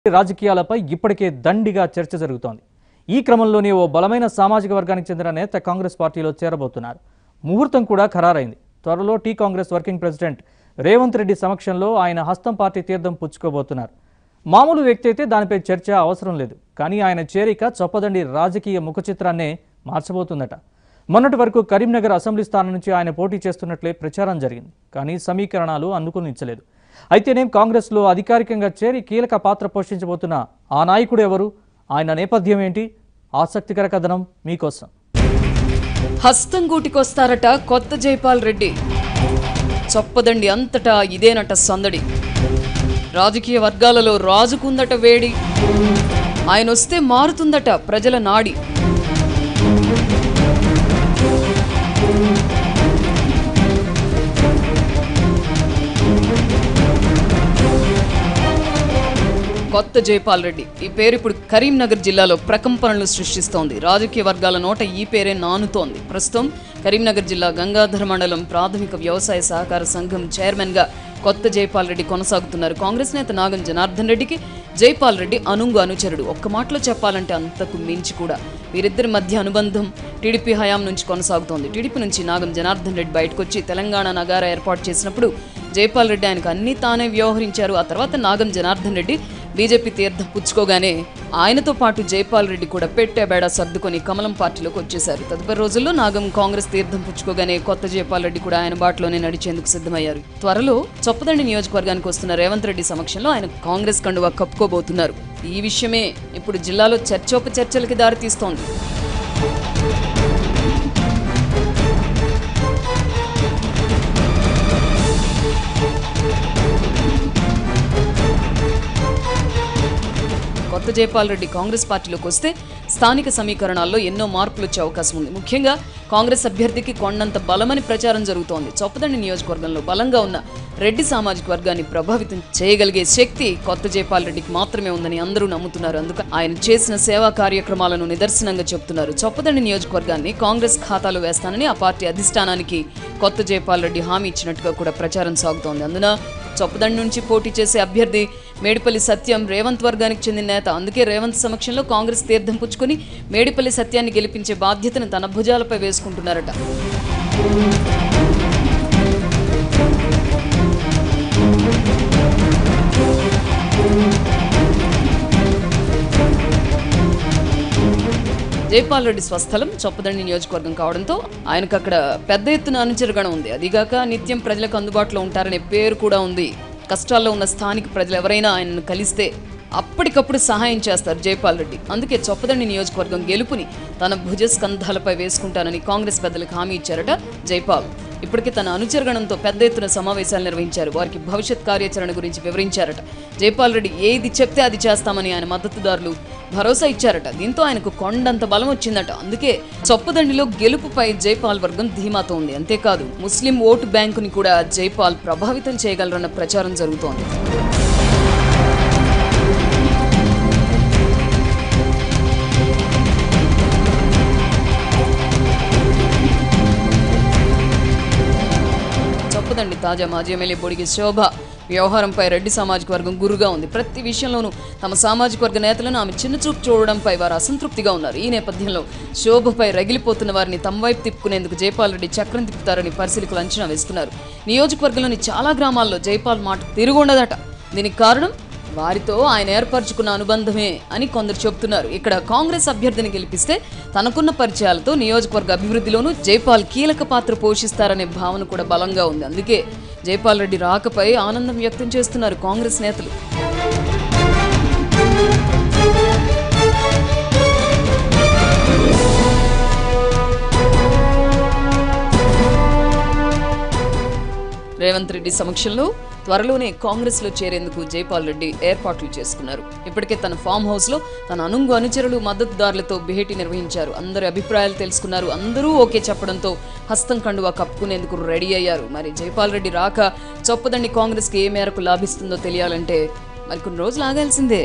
రాజకీయాలపై ఇప్పటికే దండిగా చర్చ జరుగుతోంది ఈ క్రమంలోనే ఓ బలమైన సామాజిక వర్గానికి చెందిన నేత కాంగ్రెస్ పార్టీలో చేరబోతున్నారు ముహూర్తం కూడా ఖరారైంది త్వరలో T Congress working president Revanth Reddy సమక్షంలో ఆయన హస్తం పార్టీ తీర్థం పుచ్చుకోబోతున్నారు మామూలు వ్యక్తి అయితే దానిపై చర్చ అవసరం లేదు కానీ ఆయన చేరిక చొప్పదండి రాజకీయ ముఖ చిత్రాన్నే మార్చబోతుందట మొన్నటి వరకు కరీంనగర్ అసెంబ్లీ స్థానం నుంచి ఆయన పోటీ చేస్తున్నట్లే ప్రచారం జరిగింది కానీ సమీకరణాలు అందుకునించలేదు అయితేనేం కాంగ్రెస్లో అధికారికంగా చేరి కీలక పాత్ర పోషించబోతున్న ఆ నాయకుడు ఎవరు ఆయన నేపథ్యం ఏంటి ఆసక్తికర కథనం మీకోసం హస్తం గూటికొస్తారట కొత్త జైపాల్ రెడ్డి చొప్పదండి అంతటా ఇదేనట సందడి రాజకీయ వర్గాలలో రాజుకుందట వేడి ఆయన వస్తే మారుతుందట ప్రజల నాడి కొత్త జైపాల్ రెడ్డి ఈ పేరు ఇప్పుడు కరీంనగర్ జిల్లాలో ప్రకంపనలు సృష్టిస్తోంది రాజకీయ వర్గాల నోట ఈ పేరే నానుతోంది ప్రస్తుతం కరీంనగర్ జిల్లా గంగాధర మండలం ప్రాథమిక వ్యవసాయ సహకార సంఘం చైర్మన్ గా కొత్త జైపాల్ రెడ్డి కొనసాగుతున్నారు కాంగ్రెస్ నేత నాగం జనార్దన్ రెడ్డికి జైపాల్ రెడ్డి అనుంగు అనుచరుడు ఒక్క మాటలో చెప్పాలంటే అంతకు మించి కూడా వీరిద్దరి మధ్య అనుబంధం టీడీపీ హయాం నుంచి కొనసాగుతోంది టీడీపీ నుంచి నాగం జనార్దన్ రెడ్డి బయటకు వచ్చి తెలంగాణ నగార ఏర్పాటు చేసినప్పుడు జైపాల్ రెడ్డి ఆయనకు అన్ని తానే వ్యవహరించారు ఆ తర్వాత నాగం జనార్దన్ రెడ్డి బీజేపీ తీర్థం పుచ్చుకోగానే ఆయనతో పాటు జైపాల్ రెడ్డి కూడా పెట్టే బేడా సర్దుకొని కమలం పార్టీలోకి వచ్చేశారు తదుపరి రోజుల్లో నాగం కాంగ్రెస్ తీర్థం పుచ్చుకోగానే కొత్త జైపాల్ రెడ్డి కూడా ఆయన బాటలోనే నడిచేందుకు సిద్ధమయ్యారు త్వరలో చొప్పదండి నియోజకవర్గానికి వస్తున్న రేవంత్ రెడ్డి సమక్షంలో ఆయన కాంగ్రెస్ కండువా కప్పుకోబోతున్నారు ఈ విషయమే ఇప్పుడు జిల్లాలో చర్చోపచర్చలకి దారితీస్తోంది కొత్త జైపాల్ రెడ్డి కాంగ్రెస్ పార్టీలోకి వస్తే స్థానిక సమీకరణాల్లో ఎన్నో మార్పులు వచ్చే అవకాశం ఉంది ముఖ్యంగా కాంగ్రెస్ అభ్యర్థికి కొండంత బలమని ప్రచారం జరుగుతోంది చొప్పదండి నియోజకవర్గంలో బలంగా ఉన్న రెడ్డి సామాజిక వర్గాన్ని ప్రభావితం చేయగలిగే శక్తి కొత్త జైపాల్ రెడ్డికి మాత్రమే ఉందని అందరూ నమ్ముతున్నారు అందుకు ఆయన చేసిన సేవా కార్యక్రమాలను నిదర్శనంగా చెబుతున్నారు చొప్పదండి నియోజకవర్గాన్ని కాంగ్రెస్ ఖాతాలో వేస్తానని ఆ పార్టీ అధిష్టానానికి కొత్త జైపాల్ రెడ్డి హామీ ఇచ్చినట్టుగా కూడా ప్రచారం సాగుతోంది అందున చొప్పదండి నుంచి పోటీ చేసే అభ్యర్థి మేడిపల్లి సత్యం రేవంత్ వర్గానికి చెందిన నేత అందుకే రేవంత్ సమక్షంలో కాంగ్రెస్ తీర్థం పుచ్చుకొని మేడిపల్లి సత్యాన్ని గెలిపించే బాధ్యతను తన భుజాలపై వేసుకుంటున్నారట జైపాల్ రెడ్డి స్వస్థలం చొప్పదండి నియోజకవర్గం కావడంతో ఆయనకు అక్కడ పెద్ద ఎత్తున అనుచరగణం ఉంది అదిగాక నిత్యం ప్రజలకు అందుబాటులో ఉంటారనే పేరు కూడా ఉంది కష్టాల్లో ఉన్న స్థానిక ప్రజలు ఎవరైనా ఆయనను కలిస్తే అప్పటికప్పుడు సహాయం చేస్తారు జైపాల్ రెడ్డి అందుకే చొప్పదండి నియోజకవర్గం గెలుపుని తన భుజస్కంధాలపై వేసుకుంటానని కాంగ్రెస్ పెద్దలకు హామీ ఇచ్చారట జైపాల్ ఇప్పటికే తన అనుచరగణంతో పెద్ద ఎత్తున సమావేశాలు నిర్వహించారు వారికి భవిష్యత్ కార్యాచరణ గురించి వివరించారట జైపాల్ రెడ్డి ఏది చెప్తే అది చేస్తామని ఆయన మద్దతుదారులు భరోసా ఇచ్చారట దీంతో ఆయనకు కొండంత బలం వచ్చిందట అందుకే చొప్పదండిలో గెలుపుపై జైపాల్ వర్గం ధీమాతో ఉంది అంతేకాదు ముస్లిం ఓటు బ్యాంకుని కూడా జైపాల్ ప్రభావితం చేయగలరన్న ప్రచారం జరుగుతోంది చొప్పదండి తాజా మాజీ ఎమ్మెల్యే బొడిగి శోభ వ్యవహారంపై రెడ్డి సామాజిక వర్గం గురుగా ఉంది ప్రతి విషయంలోనూ తమ సామాజిక వర్గ నేతలను ఆమె చిన్నచూపు చూడడంపై వారు అసంతృప్తిగా ఉన్నారు ఈ నేపథ్యంలో శోభపై రగిలిపోతున్న వారిని తమ వైపు తిప్పుకునేందుకు జైపాల్ రెడ్డి చక్రం తిప్పుతారని పరిశీలకులు అంచనా వేస్తున్నారు నియోజకవర్గంలోని చాలా గ్రామాల్లో జైపాల్ మాట తిరుగుండదట దీనికి కారణం వారితో ఆయన ఏర్పరచుకున్న అనుబంధమే అని కొందరు చెబుతున్నారు ఇక్కడ కాంగ్రెస్ అభ్యర్థిని గెలిపిస్తే తనకున్న పరిచయాలతో నియోజకవర్గ అభివృద్ధిలోనూ జైపాల్ కీలక పాత్ర పోషిస్తారనే భావన కూడా బలంగా ఉంది అందుకే జైపాల్ రెడ్డి రాకపై ఆనందం వ్యక్తం చేస్తున్నారు కాంగ్రెస్ నేతలు రేవంత్ రెడ్డి సమక్షంలో త్వరలోనే కాంగ్రెస్ లో చేరేందుకు జైపాల్ రెడ్డి ఏర్పాట్లు చేసుకున్నారు ఇప్పటికే తన ఫామ్ హౌస్ లో తన అనుంగు అనుచరులు మద్దతుదారులతో భేటీ నిర్వహించారు అందరి అభిప్రాయాలు తెలుసుకున్నారు అందరూ ఓకే చెప్పడంతో హస్తం కండువా కప్పుకునేందుకు రెడీ అయ్యారు మరి జైపాల్ రెడ్డి రాక చొప్పదండి కాంగ్రెస్ కి ఏ మేరకు లాభిస్తుందో తెలియాలంటే మరికొన్ని రోజులు ఆగాల్సిందే